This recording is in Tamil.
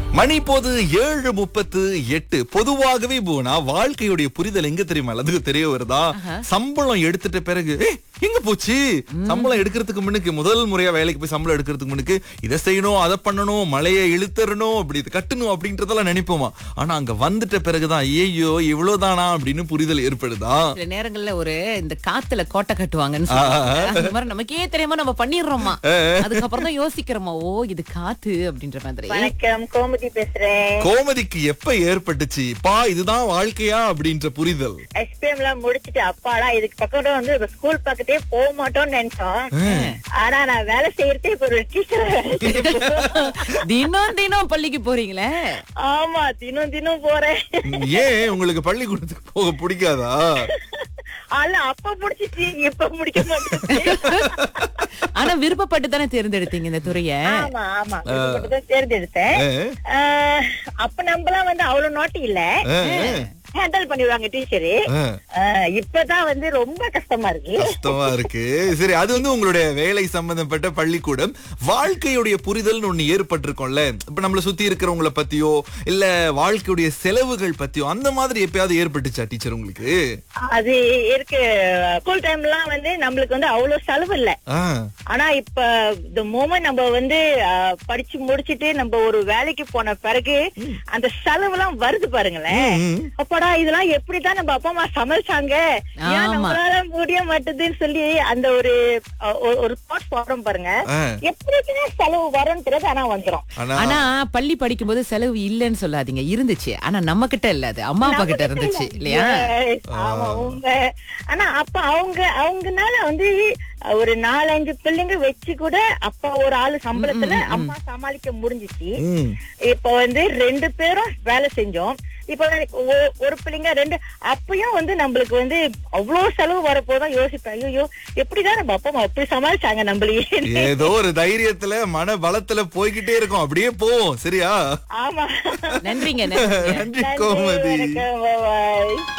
மணி இப்போது ஏழு முப்பத்து எட்டு பொதுவாகவே போனா வாழ்க்கையுடைய புரிதல் எங்க தெரியுமா அதுக்கு தெரிய வருதா சம்பளம் எடுத்துட்ட பிறகு "ஏய், எங்க போச்சு சம்பளம் எடுக்கிறதுக்கு முன்னுக்கு முதல் முறையா வேலைக்கு போய் சம்பளம் எடுக்கிறதுக்கு முன்னுக்கு இதை செய்யணும் அதை பண்ணணும் மலையை இழுத்தரணும் அப்படி இது கட்டணும் அப்படின்றதெல்லாம் நினைப்போமா ஆனா அங்க வந்துட்ட பிறகுதான் ஐயோ இவ்வளவுதானா அப்படின்னு புரிதல் ஏற்படுதா சில நேரங்கள்ல ஒரு இந்த காத்துல கோட்டை கட்டுவாங்கன்னு சொல்லுவாங்க. அந்த மாதிரி நமக்கே தெரியாம நம்ம பண்ணிடுறோமா அதுக்கப்புறம் தான் யோசிக்கிறோமா ஓ இது காத்து அப்படின்ற மாதிரி வணக்கம் கோமதி பேசுறேன் கோமதிக்கு எப்ப ஏற்பட்டுச்சு பா இதுதான் வாழ்க்கையா அப்படின்ற புரிதல் எஸ்பிஎம் எல்லாம் முடிச்சிட்டு அப்பாடா இதுக்கு பக்கம் வந்து இப்ப ஸ்கூல் பக்கத்தே போக மாட்டோம்னு நினைச்சோம் ஆனா நான் வேலை செய்யறதே இப்ப ஒரு டீச்சர் தினம் தினம் பள்ளிக்கு போறீங்களே ஆமா தினம் தினம் போறேன் ஏன் உங்களுக்கு பள்ளிக்கூடத்துக்கு போக பிடிக்காதா அல்ல அப்ப முடிச்சிச்சு இப்ப முடிக்க மாட்டேன் ஆனா விருப்பப்பட்டு தானே தேர்ந்தெடுத்தீங்க இந்த துறைய ஆமா ஆமா தான் தேர்ந்தெடுத்தேன் ஆ. ஆஹ், அப்ப நம்மலாம் வந்து அவ்வளவு நோட்டி இல்ல ஆ, ஹேண்டில் பண்ணிடுவாங்க டீச்சரு ஆ. இப்பதான் வந்து ரொம்ப கஷ்டமா இருக்கு கஷ்டமா இருக்கு சரி அது வந்து உங்களுடைய வேலை சம்பந்தப்பட்ட பள்ளிக்கூடம் வாழ்க்கையுடைய புரிதல்னு ஒண்ணு ஏற்பட்டிருக்கும்ல இப்ப நம்மள சுத்தி இருக்கிறவங்கள பத்தியோ இல்ல வாழ்க்கையுடைய செலவுகள் பத்தியோ அந்த மாதிரி எப்பயாவது ஏற்பட்டுச்சா டீச்சர் உங்களுக்கு அது இருக்கு ஸ்கூல் டைம்லாம் வந்து நம்மளுக்கு வந்து அவ்வளவு செலவு இல்ல ஆ, ஆனா இப்ப இந்த மூமெண்ட் நம்ம வந்து அஹ், படிச்சு முடிச்சிட்டு நம்ம ஒரு வேலைக்கு போன பிறகு அந்த செலவு எல்லாம் வருது பாருங்களேன் ம். அப்பாடா இதெல்லாம் எப்படிதான் நம்ம அப்பா அம்மா சமைச்சாங்க ஏன் ஆமா. நம்மளால முடிய மாட்டுதுன்னு சொல்லி அந்த ஒரு அஹ், ஒரு- ஒரு தாட் போடுறோம் பாருங்க ஆ. எப்படிதான் செலவு வரும்னு தெரியாது ஆனா வந்துரும் ஆனா ஆனா பள்ளி படிக்கும்போது செலவு இல்லைன்னு சொல்லாதீங்க இருந்துச்சு ஆனா நம்ம கிட்ட இல்ல அது அம்மா அப்பா கிட்ட இருந்துச்சு இல்லையா Yes, ஆமா உங்க ஆனா அப்ப அவங்க அவங்கனால வந்து அஹ், ஒரு நாலஞ்சு பிள்ளைங்க வச்சு கூட அப்பா ஒரு ஆளு சம்பளத்துல அம்மா சமாளிக்க முடிஞ்சிச்சு ம். இப்ப வந்து ரெண்டு பேரும் வேலை செஞ்சோம் இப்ப வந்து ஒ- ஒரு பிள்ளைங்க ரெண்டு அப்பயும் வந்து நம்மளுக்கு வந்து அவ்வளவு செலவு வரப்போதான் யோசிப்பேன் ஐயோ எப்படிதான் நம்ம அப்பா அம்மா எப்படி சமாளிச்சாங்க நம்மளையே ஏதோ ஒரு தைரியத்துல மன பலத்துல போய்கிட்டே இருக்கும் அப்படியே போவோம் சரியா ஆமா நன்றிங்க நன்றிங்க நன்றி கோமதி வணக்கம், bye bye.